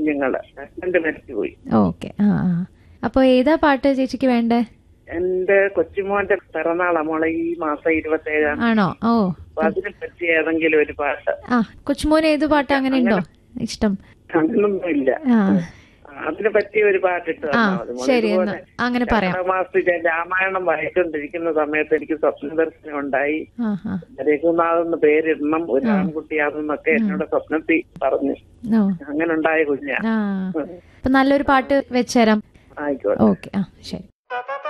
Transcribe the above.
കുഞ്ഞുങ്ങള് ഹസ്ബൻഡ് മരിച്ചുപോയി ഓക്കെ ആ ആ അപ്പൊ ഏതാ പാട്ട് ചേച്ചിക്ക് വേണ്ടേ എന്റെ കൊച്ചുമോന്റെ പിറന്നാളാ മോളെ ഈ മാസം ഇരുപത്തി ഏഴാം ആണോ ഓ അപ്പൊ അതിനെ പറ്റി ഏതെങ്കിലും ഒരു പാട്ട് ആ കൊച്ചുമോന് ഏത് പാട്ട് അങ്ങനെ ഉണ്ടോ ഇഷ്ടം അങ്ങനൊന്നും ഇല്ല ആ അതിനെ പറ്റിയ ഒരു പാട്ടിട്ട് ആ തന്നാ മതി മോളെ. ശരി ഇതുപോലെ എന്നാ അങ്ങനെ പറയാം കർക്കിടക മാസത്തിൽ ഞാൻ രാമായണം വായിച്ചുകൊണ്ടിരിക്കുന്ന സമയത്ത് എനിക്ക് സ്വപ്ന ദർശനം ഉണ്ടായി ആ ആ രഘുനാഥെന്ന് പേരിടണം ഒരു ആൺകുട്ടിയാണെന്നൊക്കെ എന്നോട് സ്വപ്നത്തിൽ പറഞ്ഞു ഓ അങ്ങനെ ഉണ്ടായ കുഞ്ഞാ ആ അപ്പൊ നല്ലൊരു പാട്ട് വെച്ചുതരാം ആയിക്കോട്ടെ ഓക്കെ ആ ശരി